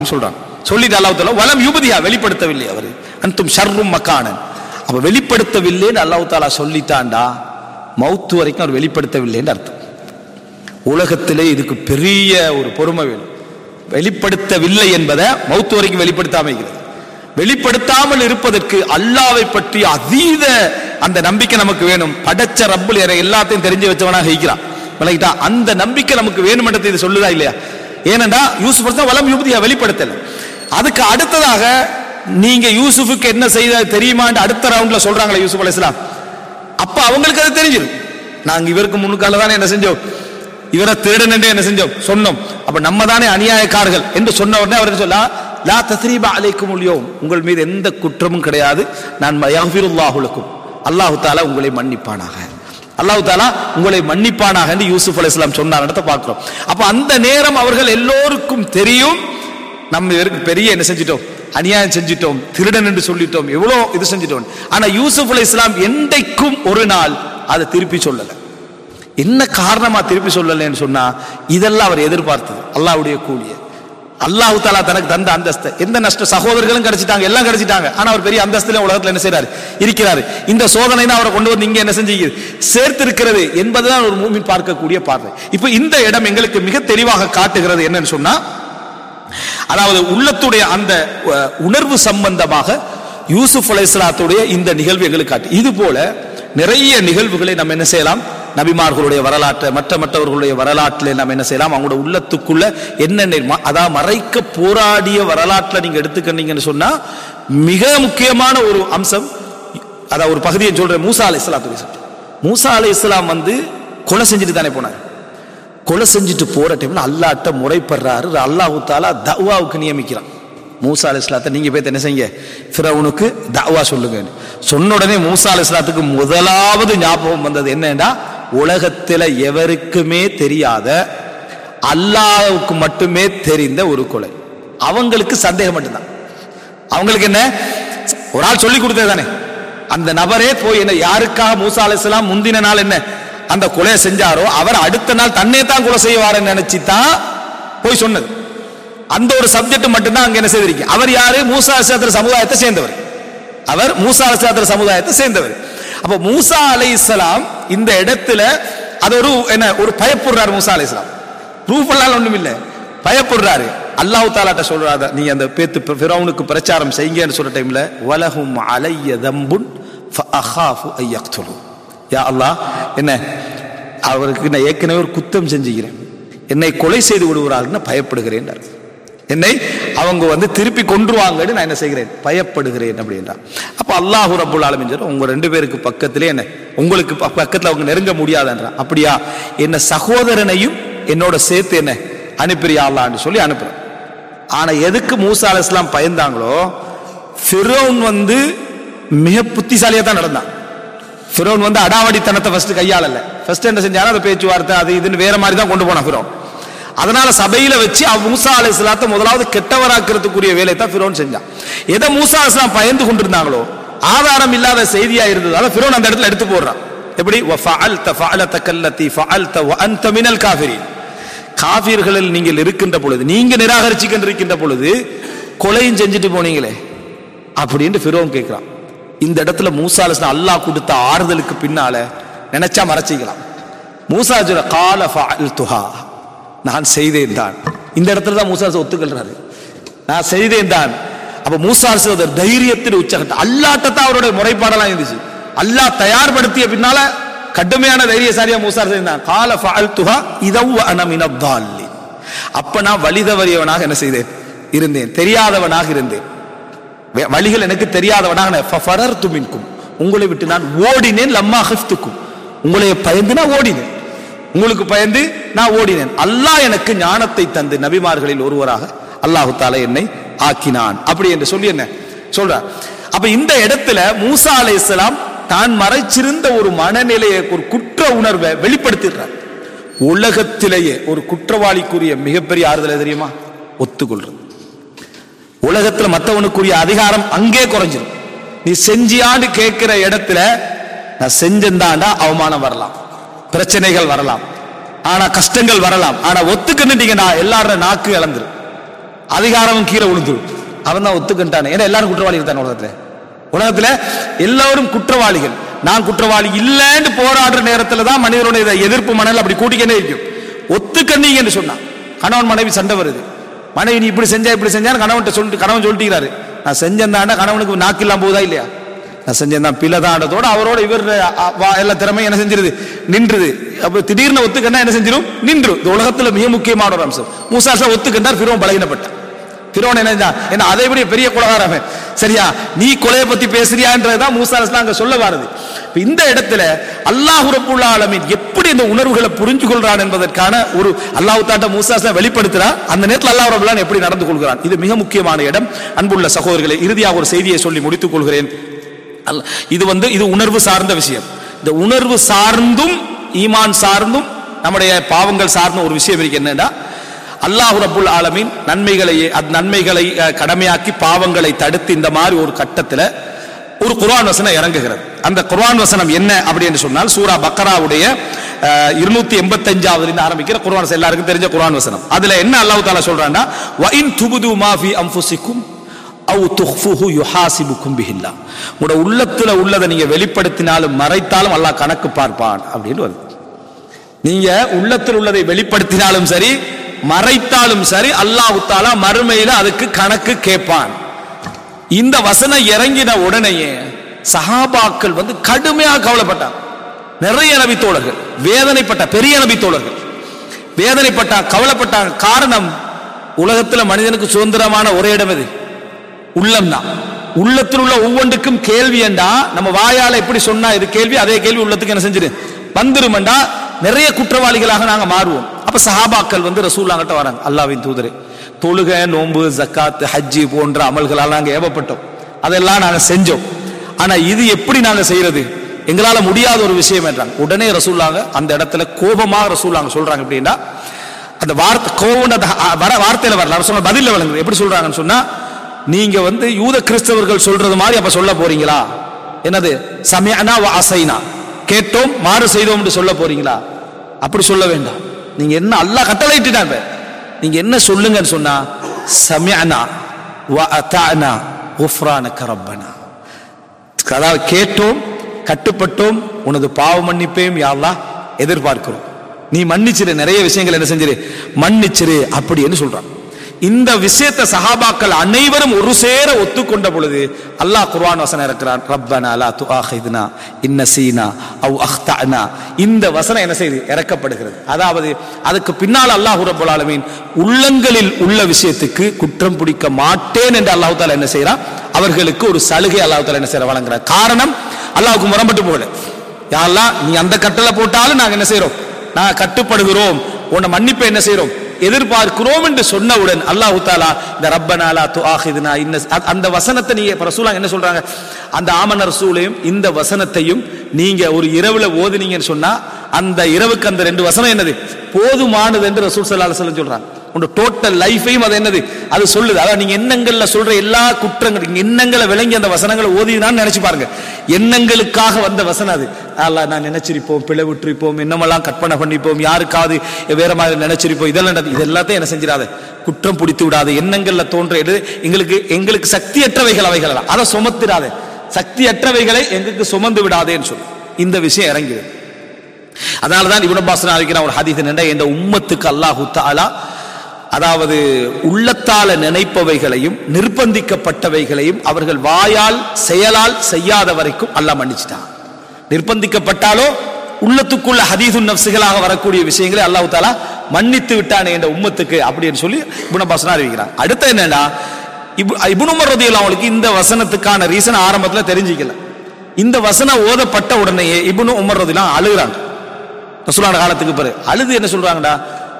சொல்றான் சொல்லிட்டு அல்லாஹ் தாலா வலம் யுபதியா வெளிப்படுத்தவில்லை அவர் அன்தும் ஷர்ரும் மக்கானன் அப்ப வெளிப்படுத்தவில்லைன்னு அல்லாஹ் தாலா சொல்லிட்டான்டா மௌத்து வரைக்கும் அவர் வெளிப்படுத்தவில்லைன்னு அர்த்தம் உலகத்திலே இதுக்கு பெரிய ஒரு பொறுமை வேணும் வெளிப்படுத்தவில்லை என்பதை மௌத்து வரைக்கும் வெளிப்படுத்தாம இருக்கிறது வெளிப்படுத்தாமல் இருப்பதற்கு அல்லாவை பற்றி அதீத அந்த நம்பிக்கை நமக்கு வேணும் படைச்ச ரப்புல் என எல்லாத்தையும் தெரிஞ்சு வச்சவனாக இருக்கிறான் விளங்கிட்டா அந்த நம்பிக்கை நமக்கு வேணுமென்றதை இது சொல்லுதா இல்லையா ஏனென்றா யூசுப் தான் வலம் யுபதியா வெளிப்படுத்தல அதுக்கு அடுத்ததாக நீங்க யூசுஃபுக்கு என்ன செய்த தெரியுமான்னு அடுத்த ரவுண்ட்ல சொல்றாங்களே யூசுப் அலைஹிஸ்ஸலாம் அப்ப அவங்களுக்கு அது தெரிஞ்சிடும் நாங்க இவருக்கு முன்னுக்கால தானே என்ன செஞ்சோம் இவரை திருடன் என்று என்ன செஞ்சோம் சொன்னோம் அப்ப நம்ம தானே அநியாயக்காரர்கள் என்று சொன்ன உடனே அவர் சொல்லா லா தத்ரீபா அலைக்கும் உள்யோம் உங்கள் மீது எந்த குற்றமும் கிடையாது நான் யஃபிருல்லாஹுலக்கும் அல்லாஹு தாலா உங்களை மன்னிப்பானாக அல்லாஹு தாலா உங்களை மன்னிப்பானாக என்று யூசுப் அலைஹிஸ்ஸலாம் சொன்னார்ன்றத பார்க்கிறோம் அப்ப அந்த நேரம் அவர்கள் எல்லோருக்கும் தெரியும் நம்ம இவருக்கு பெரிய என்ன செஞ்சிட்டோம் அநியாயம் செஞ்சிட்டோம் திருடன் என்று சொல்லிட்டோம் எவ்வளோ இது செஞ்சிட்டோம் ஆனா யூசுப் அலை இஸ்லாம் என்றைக்கும் ஒரு நாள் அதை திருப்பி சொல்லல என்ன காரணமா திருப்பி சொல்லலைன்னு சொன்னா இதெல்லாம் அவர் எதிர்பார்த்தது அல்லாஹ்வுடைய கூலிய அல்லாஹ் தாலா தனக்கு தந்த அந்தஸ்து எந்த நஷ்ட சகோதரர்களும் கிடைச்சிட்டாங்க எல்லாம் கிடைச்சிட்டாங்க ஆனா அவர் பெரிய அந்தஸ்துல உலகத்துல என்ன செய்றாரு இருக்கிறாரு இந்த சோதனை தான் அவரை கொண்டு வந்து இங்க என்ன செஞ்சு சேர்த்து இருக்கிறது என்பதுதான் ஒரு மூமின் பார்க்கக்கூடிய பார்வை இப்போ இந்த இடம் எங்களுக்கு மிக தெளிவாக காட்டுகிறது என்னன்னு சொன்னா அதாவது உள்ளத்துடைய அந்த அஹ், உணர்வு சம்பந்தமாக யூசுப் அலைஹிஸ்ஸலாத்துடைய இந்த நிகழ்வு எங்களுக்கு காட்டு இது போல நிறைய நிகழ்வுகளை நம்ம என்ன செய்யலாம் நபிமார்களுடைய வரலாற்றை மற்ற மற்றவர்களுடைய வரலாற்றில் நம்ம என்ன செய்யலாம் அவங்களோட உள்ளத்துக்குள்ள என்னென்ன ம- அதாவது மறைக்க போராடிய வரலாற்றில் நீங்க எடுத்துக்கிட்டீங்கன்னு சொன்னா மிக முக்கியமான ஒரு அம்சம் அதாவது ஒரு பகுதியை சொல்றேன் மூசா அலை இஸ்லாத்து மூசா அலை இஸ்லாம் வந்து கொலை செஞ்சுட்டு தானே போனார் கொலை செஞ்சுட்டு போற டைம்ல அல்லாட்ட முறைப்படுறாரு அல்லாஹு தாலா தவாவுக்கு நியமிக்கிறான் மூசா அலி இஸ்லாத்தை நீங்க போய் என்ன செய்யுங்க ஃபிரௌனுக்கு தவா சொல்லுங்க சொன்ன உடனே மூசா அலி இஸ்லாத்துக்கு முதலாவது ஞாபகம் வந்தது என்னன்னா உலகத்துல எவருக்குமே தெரியாத அல்லாஹ்வுக்கு மட்டுமே தெரிந்த ஒரு கொலை அவங்களுக்கு சந்தேகம் மட்டும்தான் அவங்களுக்கு என்ன ஒரு ஆள் சொல்லி கொடுத்தது தானே அந்த நபரே போய் என்ன யாருக்காக மூசா அலைஹிஸ்ஸலாம் முந்தின நாள் என்ன அந்த கொலையை செஞ்சாரோ அவர் அடுத்த நாள் தன்னை தான் கொலை செய்வாருன்னு நினைச்சு தான் போய் சொன்னது அந்த ஒரு சப்ஜெக்ட் மட்டும்தான் அங்க என்ன செய்திருக்கு அவர் யாரு மூசா அலைஹிஸ்ஸலாத்திர சமுதாயத்தை சேர்ந்தவர் அவர் மூசா அலைஹிஸ்ஸலாத்திர சமுதாயத்தை சேர்ந்தவர் அப்ப மூசா அலைஹிஸ்ஸலாம் இந்த இடத்துல அது ஒரு என்ன ஒரு பயப்படுறாரு மூசா அலைஹிஸ்ஸலாம் ப்ரூஃப் எல்லாம் ஒண்ணும் இல்ல பயப்படுறாரு அல்லாஹ் தாலாட்ட சொல்றாரு நீ அந்த பேத்து ஃபிரௌனுக்கு பிரச்சாரம் செய்யுங்கன்னு சொல்ற டைம்ல வலஹும் அலைய தம்புன் ஃபஅஹாஃபு ஐயக்துலு யா அல்லாஹ் என்ன அவருக்கு நான் ஏற்கனவே ஒரு குத்தம் செஞ்சுக்கிறேன் என்னை கொலை செய்து விடுவார்கள் பயப்படுகிறேன் என்னை அவங்க வந்து திருப்பி கொன்றுவாங்கன்னு நான் என்ன செய்கிறேன் பயப்படுகிறேன் அப்படின்றான் அப்ப அல்லாஹு ரப்புல் ஆலமீன் சொல்றான், உங்க ரெண்டு பேருக்கு பக்கத்திலே என்ன உங்களுக்கு ப- பக்கத்துல அவங்க நெருங்க முடியாதுன்றான் அப்படியா என்ன சகோதரனையும் என்னோட சேர்த்து என்ன அனுப்பிறியா அல்லான்னு சொல்லி அனுப்புறேன் ஆனா எதுக்கு மூசா அலைஹிஸ்ஸலாம் பயந்தாங்களோ ஃபிரௌன் வந்து மிக புத்திசாலியா தான் நடந்தான் ஃபிரௌன் வந்து அடாவடித்தனத்தை ஃபர்ஸ்ட் கையாளல ஃபர்ஸ்ட் என்ன செஞ்சாலும் அந்த பேச்சுவார்த்தை அது இதுன்னு வேற மாதிரி தான் கொண்டு போனான் ஃபிரௌன் அதனால சபையில வச்சு அவ் மூசா அலைஹிஸ்ஸலாத்தை முதலாவது கெட்டவராக்கிறதுக்குரிய வேலையை தான் ஃபிரௌன் செஞ்சான் எதை மூசா அலைஹிஸ்ஸலாம் பயந்து கொண்டிருந்தாங்களோ ஆதாரம் இல்லாத செய்தியா இருந்ததால ஃபிரௌன் அந்த இடத்துல எடுத்து போடுறான் எப்படி وَفَعَلْتَ فَعَلَتَكَ الَّتِي فَعَلْتَ وَأَنْتَ مِنَ الْكَافِرِينَ காஃபிர்களில் நீங்கள் இருக்கின்ற பொழுது நீங்க நிராகரிச்சுக்கிட்டு இருக்கின்ற பொழுது கொலையும் செஞ்சுட்டு போனீங்களே அப்படின்னு ஃபிரோன் கேட்கிறான் இந்த இடத்துல மூசா அலைஹிஸ்ஸலாம் அல்லாஹ் கொடுத்த ஆறுதலுக்கு பின்னால நினைச்சா மறைச்சிக்கலாம் மூசா சொல்ற கால ஃபஅல்துஹா நான் செய்தேன் தான் இந்த இடத்துல தான் மூசா அலைஹிஸ்ஸலாம் ஒத்துக்கொள்றாரு நான் செய்தேன் தான் அப்ப மூசா அலைஹிஸ்ஸலாம் தைரியத்தின் உச்சகட்டம் அல்லாட்டத்தான் அவருடைய முறைப்பாடெல்லாம் இருந்துச்சு அல்லாஹ் தயார்படுத்திய பின்னால கடுமையான தைரியசாலியா மூசா இருந்தான் கால ஃபஅல்துஹா இதவ் அன மினத் தாலின் அப்ப நான் வழி தவறியவனாக என்ன செய்தேன் இருந்தேன் தெரியாதவனாக இருந்தேன் வே- வழிகள் எனக்கு தெரியாதவனாக நான் ஃபஃபரர்து மின்கும் உங்களை விட்டு நான் ஓடினேன் லம்மா ஹிஃப்துக்கும் உங்களை பயந்து நான் ஓடினேன் உங்களுக்கு பயந்து நான் ஓடினேன் அல்லாஹ் எனக்கு ஞானத்தை தந்து நபிமார்களில் ஒருவராக அல்லாஹு தாலா என்னை ஆக்கினான் அப்படி என்று சொல்லி என்ன சொல்றார் அப்ப இந்த இடத்துல மூசா அலைஹிஸ்ஸலாம் தான் மறைச்சிருந்த ஒரு மனநிலையை ஒரு குற்ற உணர்வை வெளிப்படுத்திடுறார் உலகத்திலேயே ஒரு குற்றவாளிக்குரிய மிகப்பெரிய ஆறுதல் எது தெரியுமா ஒத்துக்கொள்றது உலகத்துல மத்தவனுக்குரிய அதிகாரம் அங்கே குறைஞ்சிரும் நீ செஞ்சியான்னு கேட்கிற இடத்துல நான் செஞ்சந்தாண்டா அவமானம் வரலாம் பிரச்சனைகள் வரலாம் ஆனா கஷ்டங்கள் வரலாம் ஆனா ஒத்துக்கிட்டீங்கன்னா எல்லாரோட நாக்கு இழந்துரும் அதிகாரமும் கீழே விழுந்துடும் அவன் தான் ஒத்துக்கிட்டானே ஏன்னா எல்லாரும் குற்றவாளிகள் தானே உலகத்துல உலகத்துல எல்லாரும் குற்றவாளிகள் நான் குற்றவாளி இல்லைன்னு போராடுற நேரத்துல தான் மனிதனுடைய இதை எதிர்ப்பு மணல் அப்படி கூட்டிக்கிட்டே இருக்கும் ஒத்துக்கண்ணீங்கன்னு சொன்னான் கணவன் மனைவி சண்டை வருது மனைவி நீ இப்படி செஞ்சா இப்படி செஞ்சான்னு கணவன்கிட்ட சொல்லிட்டு கணவன் சொல்லிட்டுறாரு நான் செஞ்சேன்தாண்டா கணவனுக்கு நாக்கு இல்லாம போகுதா இல்லையா நான் செஞ்சேன் தான் பிள்ளைதாண்டதோட அவரோட இவர் அ- வா- எல்லா திறமையும் என்ன செஞ்சிருது நின்றுது அப்ப திடீர்னு ஒத்துக்கண்டா என்ன செஞ்சிரும் நின்று இந்த உலகத்துல மிக முக்கியமான ஒரு அம்சம் மூசாசா ஒத்துக்கண்டார் பிறவும் பலகீனப்பட்டான் பிறவன் என்ன செஞ்சான்? என்ன அதை விட பெரிய கொலகாரவன் சரியா நீ கொலையை பத்தி பேசுறியான்றதுதான் மூசா அலைஹிஸ்ஸலாம் அங்க சொல்ல வருது இப்ப இந்த இடத்துல அல்லாஹ் ரப்புல் ஆலமீன் எப்படி இந்த உணர்வுகளை புரிஞ்சு கொள்றான் என்பதற்கான ஒரு அல்லாஹ் தாட்ட மூசா அலைஹிஸ்ஸலாம் வெளிப்படுத்துறான் அந்த நேரத்தில் அல்லாஹ் ரப்புல் ஆலமீன் எப்படி நடந்து கொள்கிறான் இது மிக முக்கியமான இடம் அன்புள்ள சகோதரர்களை இறுதியாக ஒரு செய்தியை சொல்லி முடித்துக் கொள்கிறேன் அல்ல- இது வந்து இது உணர்வு சார்ந்த விஷயம் இந்த உணர்வு சார்ந்தும் ஈமான் சார்ந்தும் நம்முடைய பாவங்கள் சார்ந்த ஒரு விஷயம் இருக்கு என்னன்னா அல்லாஹ் ரப்புல் ஆலமீன் நன்மைகளை அந்த நன்மைகளை அஹ், கடமையாக்கி பாவங்களை தடுத்து இந்த மாதிரி ஒரு கட்டத்தில் ஒரு குர்ஆன் வசனம் இறங்குகிறது அந்த குர்ஆன் வசனம் என்ன அப்படின்னு சொன்னால் சூரா பக்கராவுடைய இருநூத்தி எண்பத்தஞ்சாவது ஆரம்பிக்கிற குர்ஆன் வசனம் எல்லாருக்கும் தெரிஞ்ச குர்ஆன் வசனம் அதுல என்ன அல்லாஹ் தாலா சொல்றான்னா வ இன் துபுது மாஃபி அன்ஃபுசிக்கும் அவு துஹ்ஃபுஹு யுஹாசிபுக்கும் பிஹில்லா உங்களோட உள்ளத்துல உள்ளதை நீங்க வெளிப்படுத்தினாலும் மறைத்தாலும் அல்லாஹ் கணக்கு பார்ப்பான் அப்படின்னு வருது நீங்க உள்ளத்தில் உள்ளதை வெளிப்படுத்தினாலும் சரி மறைத்தாலும் சரி அல்லாஹ் தாலா மறுமையில அதுக்கு கணக்கு கேட்பான் இந்த வசனம் இறங்கின உடனேயே சஹாபாக்கள் வந்து கடுமையாக கவலைப்பட்டாங்க நிறைய நபி தோழர்கள் வேதனைப்பட்ட பெரிய நபி தோழர்கள் வேதனைப்பட்டாங்க கவலைப்பட்டாங்க காரணம் உலகத்துல மனிதனுக்கு சுதந்திரமான ஒரே இடம் எது உள்ளம் தான் உள்ளத்தில் உள்ள ஒவ்வொன்றுக்கும் கேள்வி என்றா நம்ம வாயால எப்படி சொன்னா இது கேள்வி அதே கேள்வி உள்ளத்துக்கு என்ன செஞ்சிரு வந்துருமெண்டா நிறைய குற்றவாளிகளாக நாங்க மாறுவோம் அப்ப சஹாபாக்கள் வந்து ரசூல்லாங்கிட்ட வராங்க அல்லாவின் தூதரே தொழுகை நோன்பு ஜக்காத் ஹஜ்ஜி போன்ற அமல்களால் நாங்க ஏவப்பட்டோம் அதெல்லாம் நாங்க செஞ்சோம் ஆனா இது எப்படி நாங்க செய்யறது எங்களால முடியாத ஒரு விஷயம் என்றாங்க உடனே ரசூல்லாங்க அந்த இடத்துல கோபமாக ரசூல்லாங்க சொல்றாங்க எப்படின்னா அந்த வார்த்தை கோவம் அந்த அ- வர வார்த்தையில வரல அவர் சொன்ன பதில வழங்குது எப்படி சொல்றாங்கன்னு சொன்னா நீங்க வந்து யூத கிறிஸ்தவர்கள் சொல்றது மாதிரி அப்ப சொல்ல போறீங்களா என்னது சமயனா அசைனா கேட்டோம் மாறு செய்தோம்னு சொல்ல போறீங்களா அப்படி சொல்ல வேண்டாம் நீங்க என்ன அல்லாஹ் கட்டளையிட்டுட்டாங்க நீங்க என்ன சொல்லுங்கன்னு சொன்னா சமயனா வ அத்தானா உஃப்ரானக ரப்பனா அதாவது கேட்டோம் கட்டுப்பட்டோம் உனது பாவ மன்னிப்பையும் யாரெல்லாம் எதிர்பார்க்கிறோம் நீ மன்னிச்சிரு நிறைய விஷயங்கள் என்ன செஞ்சிரு மன்னிச்சிரு அப்படின்னு சொல்றான் இந்த விஷயத்தை சஹாபாக்கள் அனைவரும் ஒரு சேர ஒத்துக்கொண்ட பொழுது அல்லாஹ் குர்ஆன் வசனம் இருக்கிறான் ரப்பனா லா துஆஹிதுனா இன்ன சீனா அவ் அஹ்தனா இந்த வசனம் என்ன செய்து இறக்கப்படுகிறது அதாவது அதுக்கு பின்னால் அல்லாஹ் ரப்பல் ஆலமீன் உள்ளங்களில் உள்ள விஷயத்துக்கு குற்றம் பிடிக்க மாட்டேன் என்று அல்லாஹ் தாலா என்ன செய்றான் அவர்களுக்கு ஒரு சலுகை அல்லாஹ் தாலா என்ன செய்யற வழங்குறார் காரணம் அல்லாஹ்வுக்கு முரம்பட்டு போகல யாரெல்லாம் நீ அந்த கட்டளை போட்டாலும் நாங்க என்ன செய்றோம் நாங்க கட்டுப்படுகிறோம் உன்னை மன்னிப்பை என்ன செய்றோம் எதிர்பார்க்கிறோம் என்று சொன்னவுடன் அல்லாஹ் தாலா இந்த ரப்பனாலா துஆஹிதுனா இன்ன அ- அந்த வசனத்தை நீங்க இப்ப ரசூலா என்ன சொல்றாங்க அந்த ஆமன ரசூலையும் இந்த வசனத்தையும் நீங்க ஒரு இரவுல ஓதுனீங்கன்னு சொன்னா அந்த இரவுக்கு அந்த ரெண்டு வசனம் என்னது போதுமானது என்று ரசூல் ஸல்லல்லாஹு அலைஹி வஸல்லம் சொல்றாங்க உங்க டோட்டல் லைஃபையும் அது என்னது அது சொல்லுது அதாவது நீங்க எண்ணங்கள்ல சொல்ற எல்லா குற்றங்கள் நீங்க எண்ணங்களை விளங்கி அந்த வசனங்களை ஓதினான்னு நினைச்சு பாருங்க எண்ணங்களுக்காக வந்த வசனம் அது அல்லாஹ் நான் நினைச்சிருப்போம் பிழை விட்டுருப்போம் என்னமெல்லாம் கற்பனை பண்ணிப்போம் யாருக்காவது வேற மாதிரி நினைச்சிருப்போம் இதெல்லாம் நடந்து- இது எல்லாத்தையும் என்ன செஞ்சிடாத குற்றம் பிடித்து விடாத எண்ணங்கள்ல தோன்ற எது எங்களுக்கு எங்களுக்கு சக்தியற்றவைகள் அவைகள் எல்லாம். அதை சுமத்திடாத சக்தியற்றவைகளை எங்களுக்கு சுமந்து விடாதேன்னு சொல்லு இந்த விஷயம் இறங்கிது அதனாலதான் இப்னு அப்பாஸ் அறிக்கிற ஒரு ஹதீஸ் என்னடா இந்த உம்மத்துக்கு அல்லாஹு தஆலா அதாவது உள்ளத்தால நினைப்பவைகளையும் நிர்பந்திக்கப்பட்டவைகளையும் அவர்கள் வாயால் செயலால் செய்யாத வரைக்கும் அல்லாஹ் மன்னிச்சிட்டான் நிர்பந்திக்கப்பட்டாலோ உள்ளத்துக்குள்ள ஹதீதுன் நப்சுகளாக வரக்கூடிய விஷயங்களை அல்லாஹ் தாலா மன்னித்து விட்டானே என்ற உம்மத்துக்கு அப்படின்னு சொல்லி இப்னு அப்பாஸ் அறிவிக்கிறான் அடுத்து என்னன்னா இப் இப்னு உமர் ரதியல்லாஹு அவங்களுக்கு இந்த வசனத்துக்கான ரீசன் ஆரம்பத்துல தெரிஞ்சிக்கல இந்த வசனம் ஓதப்பட்ட உடனேயே இப்னு உமர் ரதியல்லாஹு அழுகுறாங்க ரசூலான காலத்துக்கு பிறகு அழுது என்ன சொல்றாங்கடா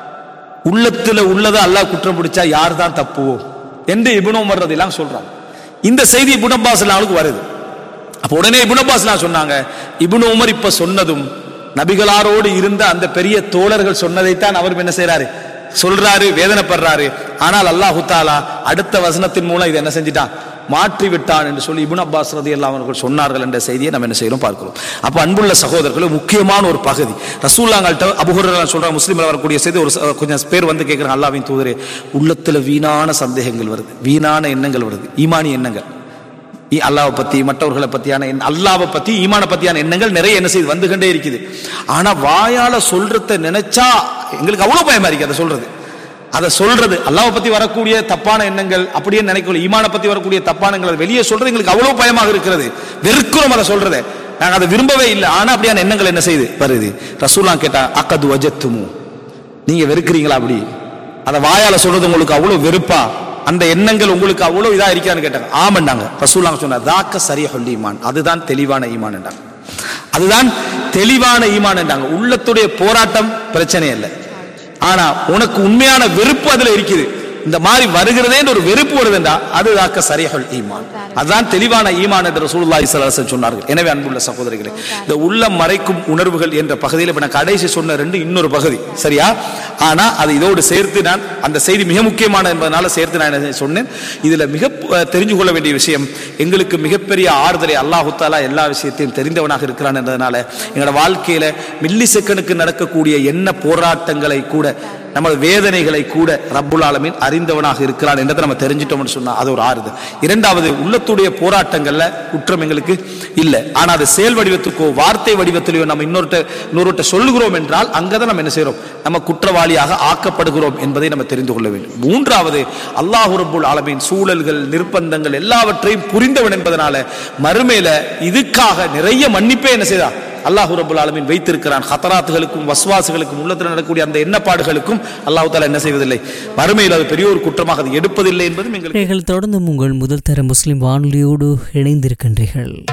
உள்ளத்துல உள்ளதை அல்லாஹ் குற்றம் பிடிச்சா யார் தான் தப்புவோம் என்று இப்னு உமர் ரதியல்லாஹு சொல்றாங்க இந்த செய்தி இப்னு அப்பாஸ் அவங்களுக்கு வருது அப்ப உடனே இப்னு அப்பாஸ் சொன்னாங்க இப்னு உமர் இப்ப சொன்னதும் நபிகளாரோடு இருந்த அந்த பெரிய தோழர்கள் சொன்னதைத்தான் அவர் என்ன செய்றாரு சொல்றாரு வேதனைப்படுறாரு ஆனால் அல்லாஹு தாலா அடுத்த வசனத்தின் மூலம் இதை என்ன செஞ்சிட்டான் மாற்றி விட்டான் என்று சொல்லி இப்னு அப்பாஸ் ரதி அவர்கள் சொன்னார்கள் என்ற செய்தியை நம்ம என்ன செய்யறோம் பார்க்கிறோம் அப்ப அன்புள்ள சகோதரர்கள் முக்கியமான ஒரு பகுதி ரசூல்லாங்கள்ட்ட அபுஹுரர் சொல்றாங்க முஸ்லீம்ல வரக்கூடிய செய்தி ஒரு ச- கொஞ்சம் பேர் வந்து கேட்கிறாங்க அல்லாவின் தூதரே உள்ளத்துல வீணான சந்தேகங்கள் வருது வீணான எண்ணங்கள் வருது ஈமானி எண்ணங்கள் இ- அல்லாவை பத்தி மற்றவர்களை பத்தியான எண்ண- அல்லாவை பத்தி ஈமான பத்தியான எண்ணங்கள் நிறைய என்ன செய்து வந்து கொண்டே இருக்குது ஆனா வாயால சொல்றத நினைச்சா எங்களுக்கு அவ்வளவு பயமா இருக்கு அதை சொல்றது அதை சொல்றது அல்லாவை பத்தி வரக்கூடிய தப்பான எண்ணங்கள் அப்படியே நினைக்கல ஈமான பத்தி வரக்கூடிய தப்பான எண்ணங்கள் அதை வெளியே சொல்றது எங்களுக்கு அவ்வளவு பயமாக இருக்கிறது வெறுக்கிறோம் அதை சொல்றதை நாங்க அதை விரும்பவே இல்லை ஆனா அப்படியான எண்ணங்கள் என்ன செய்யுது வருது ரசூலா கேட்டா அக்கது வஜத்துமு நீங்க வெறுக்கிறீங்களா அப்படி அதை வாயால சொல்றது உங்களுக்கு அவ்வளவு வெறுப்பா அந்த எண்ணங்கள் உங்களுக்கு அவ்வளவு இதா இருக்கான்னு கேட்டாங்க ஆமாண்டாங்க ரசூலாங்க சொன்னார் தாக்க சரியா சொல்லி ஈமான் அதுதான் தெளிவான ஈமான் என்றாங்க அதுதான் தெளிவான ஈமான் என்றாங்க உள்ளத்துடைய போராட்டம் பிரச்சனை இல்லை ஆனா உனக்கு உண்மையான வெறுப்பு அதுல இருக்குது இந்த மாதிரி வருகிறதேன்னு ஒரு வெறுப்பு வருதுண்டா அது தாக்க சரியாக ஈமான் அதுதான் தெளிவான ஈமான் என்று ரசூலுல்லாஹி ஸல்லல்லாஹு அலைஹி வஸல்லம் சொன்னார்கள் எனவே அன்புள்ள சகோதரிகளே இந்த உள்ளம் மறைக்கும் உணர்வுகள் என்ற பகுதியில் இப்ப நான் கடைசி சொன்ன ரெண்டு இன்னொரு பகுதி சரியா ஆனா அது இதோடு சேர்த்து நான் அந்த செய்தி மிக முக்கியமான என்பதனால சேர்த்து நான் என்ன சொன்னேன் இதுல மிக அஹ், தெரிஞ்சு கொள்ள வேண்டிய விஷயம் எங்களுக்கு மிகப்பெரிய ஆறுதலை அல்லாஹு தாலா எல்லா விஷயத்தையும் தெரிந்தவனாக இருக்கிறான் என்றதுனால எங்களோட வாழ்க்கையில மில்லி செகண்டுக்கு நடக்கக்கூடிய என்ன போராட்டங்களை கூட நம்ம வேதனைகளை கூட ரப்புல் ஆலமீன் அறிந்தவனாக இருக்கிறான் என்றதை நம்ம தெரிஞ்சிட்டோம்னு சொன்னா அது ஒரு ஆறுதல் இரண்டாவது உள்ளத்துடைய போராட்டங்கள்ல குற்றம் எங்களுக்கு இல்லை ஆனா அது செயல் வடிவத்துக்கோ வார்த்தை வடிவத்திலேயோ நம்ம இன்னொருட்ட இன்னொருட்ட சொல்லுகிறோம் என்றால் அங்கதான் நம்ம என்ன செய்றோம் நம்ம குற்றவாளியாக ஆக்கப்படுகிறோம் என்பதை நம்ம தெரிந்து கொள்ள வேண்டும் மூன்றாவது அல்லாஹு ரப்புல் ஆலமீன் சூழல்கள் நிர்பந்தங்கள் எல்லாவற்றையும் புரிந்தவன் என்பதனால மறுமையில இதுக்காக நிறைய மன்னிப்பே என்ன செய்தா அல்லாஹு ரபுல் ஆலமீன் வைத்திருக்கிறான் ஹத்தராத்துகளுக்கும் வஸ்வாசுகளுக்கும் உள்ளத்தில் நடக்கக்கூடிய அந்த எண்ணப்பாடுகளுக்கும் அல்லாஹு தாலா என்ன செய்வதில்லை மறுமையில் அது பெரிய ஒரு குற்றமாக அது எடுப்பதில்லை என்பதும் எங்களுக்கு நீங்கள் தொடர்ந்து உங்கள் முதல் தர முஸ்லிம் வானொலியோடு இணைந்திருக்கின்றீர்கள்